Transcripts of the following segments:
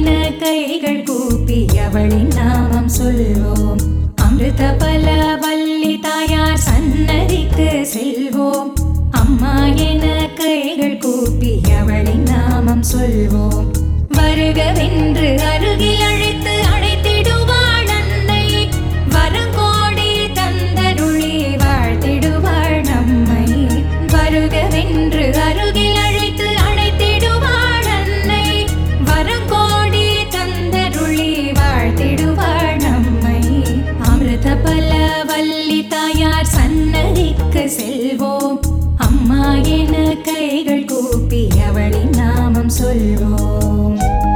என கைகள் கூப்பி அவளின் நாமம் சொல்வோம் அமிர்த பல வள்ளி தாயார் சன்னதிக்கு செல்வோம் அம்மா என கைகள் கூப்பி அவளின் நாமம் சொல்வோம் வருகவென்று அருகில் அழைத்து அழைத்திடுவாள் அன்னை வரங்கோடி தந்தருளி வாழ்த்திடுவாள் நம்மை வருகவென்று அருகில் அழைத்து அழைத்திடுவாள் அன்னை வரங்கோடி தந்தருளி வாழ்த்திடுவாள் நம்மை அமிர்த பல வள்ளி தாயார் சன்னதிக்கு செல்வோம் அம்மா என கைகள் கூப்பி அவளின் நாமம் சொல்வோம்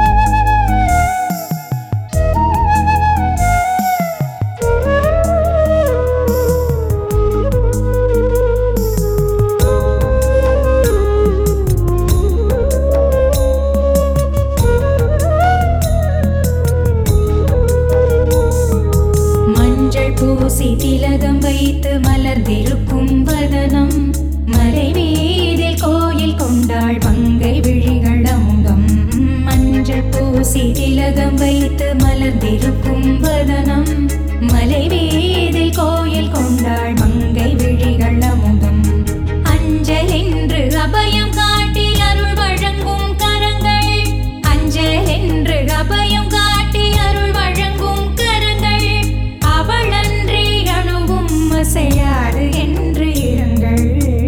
மஞ்சள் பூசி திலகம் வைத்து மலர்ந்திருக்கும் வதனம் மலை மீதில் கோயில் கொண்டாள் மங்கை விழிகள் அமுதம் மஞ்சள் பூசி திலகம் வைத்து மலர்ந்திருக்கும் வதனம் மலை மீதில் கோயில் கொண்டாள் மங்கை விழிகள் அமுதம் அஞ்சல் என்று அபயம் காட்டி அருள் வழங்கும் கரங்கள் அஞ்சல் என்று அபயம் காட்டி அருள் வழங்கும் கரங்கள் அவளன்றி அணுவும் அசையாது என்று இருங்கள்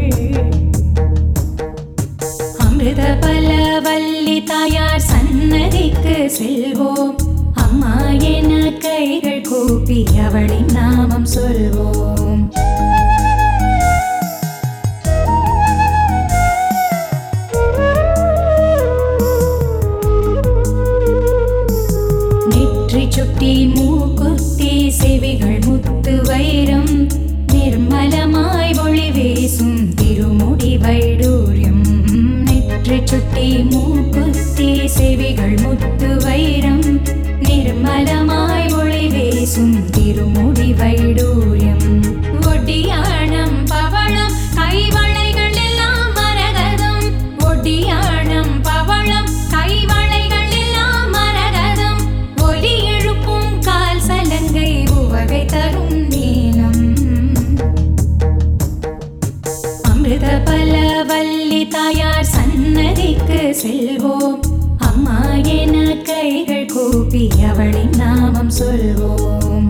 அமிர்த பல வள்ளி தாயார் சன்னதிக்கு செல்வோம் அம்மா என கைகள் கூப்பி அவளின் நாமம் சொல்வோம் நெற்றி சுட்டி மூக்குத்தி செவிகள் முத்து வைரம் நிர்மலமாய் ஒளி வீசும் திருமுடி வைடூரியம் நெற்றி சுட்டி மூக்குத்தி செவிகள் முத்து வைரம் நிர்மலமாய் ஒளி வீசும் திருமுடி வைடூரியம் ஒட்டியாணம் பவளம் கைவளைகள் எல்லாம் மரகதம் ஒட்டியாணம் பவளம் கைவளைகள் எல்லாம் மரகதம் ஒலி எழுப்பும் கால் சலங்கை உவகை தரும் நீளம் அமிர்த பல வள்ளி தாயார் சன்னதிக்கு செல்வோம் அம்மா என கைகள் கூப்பி அவளின் நாமம் சொல்வோம்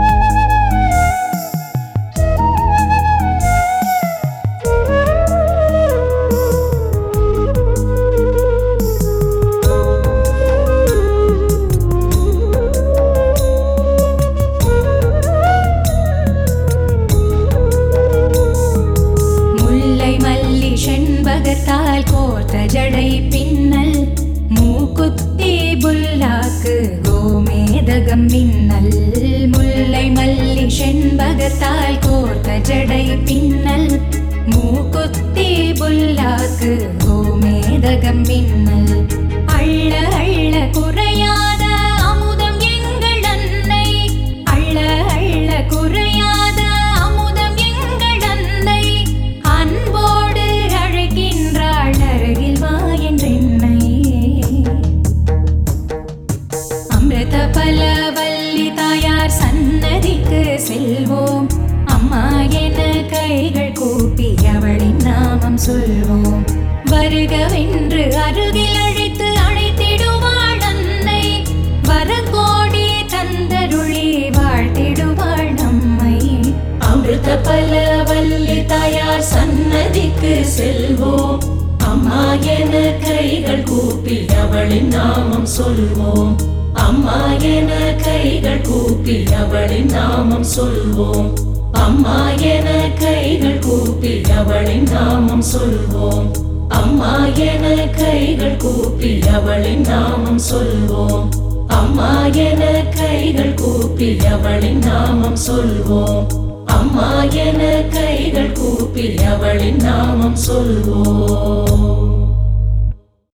முல்லை மல்லி செண்பகத்தால் கோர்த்த ஜடை பின்னல் மூக்குத்தி புல்லாக்கு கோமேதகம் மின்னல் முல்லை மல்லி செண்பகத்தால் கோர்த்த ஜடை பின்னல் மூக்குத்தி புல்லாக்கு கோமேதகம் மின்னல் அள்ள அள்ள குறையாத அமுதம் எங்கள் அன்னை அள்ள அள்ள குறையாத அமுதம் எங்கள் அன்னை அன்போடு அழைக்கின்றாள் அருகில் வா என்றென்னை அமிர்த பல வள்ளி தாயார் சன்னதிக்கு செல்வோம் அம்மா என கைகள் கூப்பி அவளின் நாமம் சொல்வோம் வருகவென்று அருகில் அழைத்து அழைத்திடுவாள் அன்னை வரங்கோடி தந்தருளி வாழ்த்திடுவாள் நம்மை அமிர்த பல வள்ளி தாயார் சன்னதிக்கு செல்வோம் அம்மா என கைகள் கூப்பி அவளின் நாமம் சொல்வோம் அம்மா என கைகள் கூப்பி அவளின் நாமம் சொல்வோம் அம்மா என கைகள் கூப்பி அவளின் நாமம் சொல்வோம் அம்மா என கைகள் கூப்பி அவளின் நாமம் சொல்வோம் அம்மா என கைகள் கூப்பி அவளின் நாமம் சொல்வோம் அம்மா என கைகள் கூப்பி அவளின் நாமம் சொல்வோம்